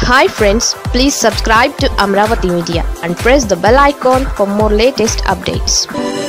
hi friends please subscribe to Amaravati Media and press the bell icon for more latest updates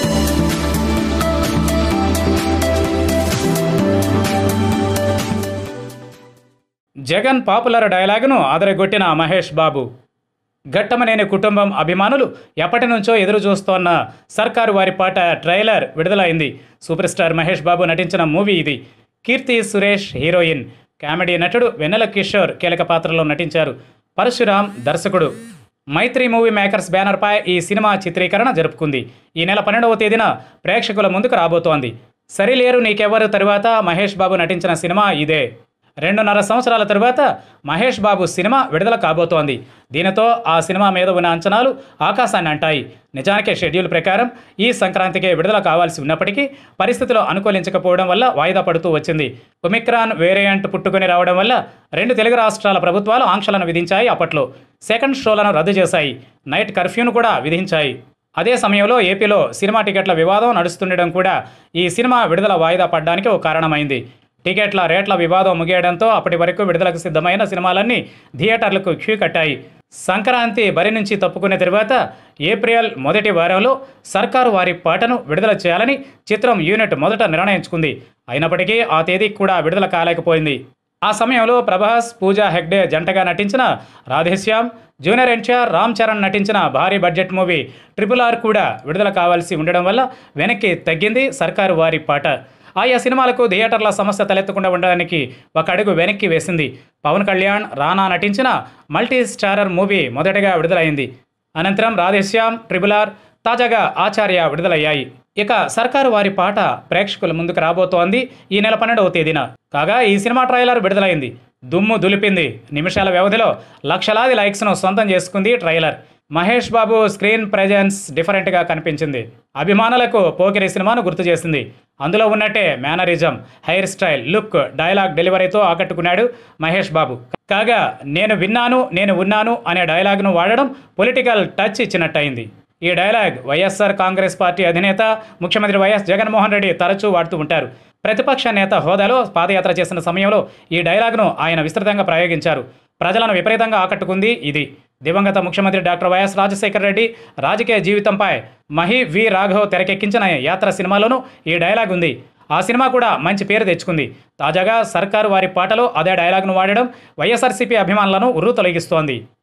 Jagan popular డైలాగును అదరగొట్టిన మహేష్ బాబు ఘట్టమనేని కుటుంబం అభిమానులు ఎప్పటి నుంచో ఎదురు చూస్తోన్న సర్కారు వారి పాట ట్రైలర్ విడుదలైంది సూపర్ స్టార్ మహేష్ బాబు నటించిన మూవీ ఇది కీర్తి సురేష్ హీరోయిన్ కామెడీ నటుడు వెన్నెల కిషోర్ కీలక పాత్రలో నటించారు పరశురామ్ దర్శకుడు మైత్రి మూవీ మేకర్స్ బ్యానర్పై ఈ సినిమా చిత్రీకరణ జరుపుకుంది ఈ నెల పన్నెండవ తేదీన ప్రేక్షకుల ముందుకు రాబోతోంది సరిలేరు నీకెవ్వరు తరువాత మహేష్ బాబు నటించిన సినిమా ఇదే రెండున్నర సంవత్సరాల తరువాత మహేష్ బాబు సినిమా విడుదల కాబోతోంది దీనితో ఆ సినిమా మీద ఉన్న అంచనాలు ఆకాశాన్ని అంటాయి నిజానికి షెడ్యూల్ ప్రకారం ఈ సంక్రాంతికే విడుదల కావాల్సి ఉన్నప్పటికీ పరిస్థితులు అనుకూలించకపోవడం వల్ల వాయిదా పడుతూ వచ్చింది ఒమిక్రాన్ వేరియంట్ పుట్టుకొని రావడం వల్ల రెండు తెలుగు రాష్ట్రాల ప్రభుత్వాలు ఆంక్షలను విధించాయి అప్పట్లో సెకండ్ షోలను రద్దు చేశాయి నైట్ కర్ఫ్యూను కూడా విధించాయి అదే సమయంలో ఏపీలో సినిమా టికెట్ల వివాదం నడుస్తుండడం కూడా ఈ సినిమా విడుదల వాయిదా పడడానికి ఓ కారణమైంది టికెట్ల రేట్ల వివాదం ముగియడంతో అప్పటి వరకు విడుదలకు సిద్ధమైన సినిమాలన్నీ థియేటర్లకు క్యూ కట్టాయి సంక్రాంతి బరి నుంచి తప్పుకున్న తర్వాత ఏప్రిల్ మొదటి వారంలో సర్కారు వారి పాటను విడుదల చేయాలని చిత్రం యూనిట్ మొదట నిర్ణయించుకుంది అయినప్పటికీ ఆ తేదీ కూడా విడుదల కాలేకపోయింది ఆ సమయంలో ప్రభాస్ పూజా హెగ్డే జంటగా నటించిన రాధేశ్యామ్ జూనియర్ ఎన్టీఆర్ రామ్ చరణ్ నటించిన భారీ బడ్జెట్ మూవీ ట్రిపుల్ ఆర్ కూడా విడుదల కావాల్సి ఉండడం వల్ల వెనక్కి తగ్గింది సర్కారు వారి పాట ఆయా సినిమాలకు థియేటర్ల సమస్య తలెత్తకుండా ఉండడానికి ఒక అడుగు వెనక్కి వేసింది పవన్ కళ్యాణ్ రానా నటించిన మల్టీ స్టారర్ మూవీ మొదటగా విడుదలైంది అనంతరం రాధేశ్యామ్ ట్రిపుల్ ఆర్ తాజాగా ఆచార్య విడుదలయ్యాయి ఇక సర్కారు వారి పాట ప్రేక్షకుల ముందుకు రాబోతోంది ఈ నెల పన్నెండవ తేదీన కాగా ఈ సినిమా ట్రైలర్ విడుదలైంది దుమ్ము దులిపింది నిమిషాల వ్యవధిలో లక్షలాది లైక్స్ను సొంతం చేసుకుంది trailer Mahesh Babu screen presence డిఫరెంట్గా కనిపించింది అభిమానులకు పోకిరి సినిమాను గుర్తు చేసింది అందులో ఉన్నట్టే mannerism hair style look dialogue డెలివరీతో ఆకట్టుకున్నాడు మహేష్ బాబు కాగా నేను విన్నాను నేను ఉన్నాను అనే డైలాగ్ను వాడడం పొలిటికల్ టచ్ ఇచ్చినట్టయింది ఈ డైలాగ్ వైఎస్ఆర్ కాంగ్రెస్ పార్టీ అధినేత ముఖ్యమంత్రి వైఎస్ జగన్మోహన్ రెడ్డి తరచూ వాడుతూ ఉంటారు ప్రతిపక్ష నేత హోదాలో పాదయాత్ర చేసిన సమయంలో ఈ డైలాగ్ను ఆయన విస్తృతంగా ప్రయోగించారు ప్రజలను విపరీతంగా ఆకట్టుకుంది ఇది దివంగత ముఖ్యమంత్రి డాక్టర్ వైఎస్ రాజశేఖర రెడ్డి రాజకీయ జీవితంపై మహి వి రాఘవ్ తెరకెక్కించిన యాత్ర సినిమాలోనూ ఈ డైలాగ్ ఉంది ఆ సినిమా కూడా మంచి పేరు తెచ్చుకుంది తాజాగా సర్కారు వారి పాటలో అదే డైలాగ్ను వాడడం వైఎస్ఆర్సీపీ అభిమానులను ఉర్రు తొలగిస్తోంది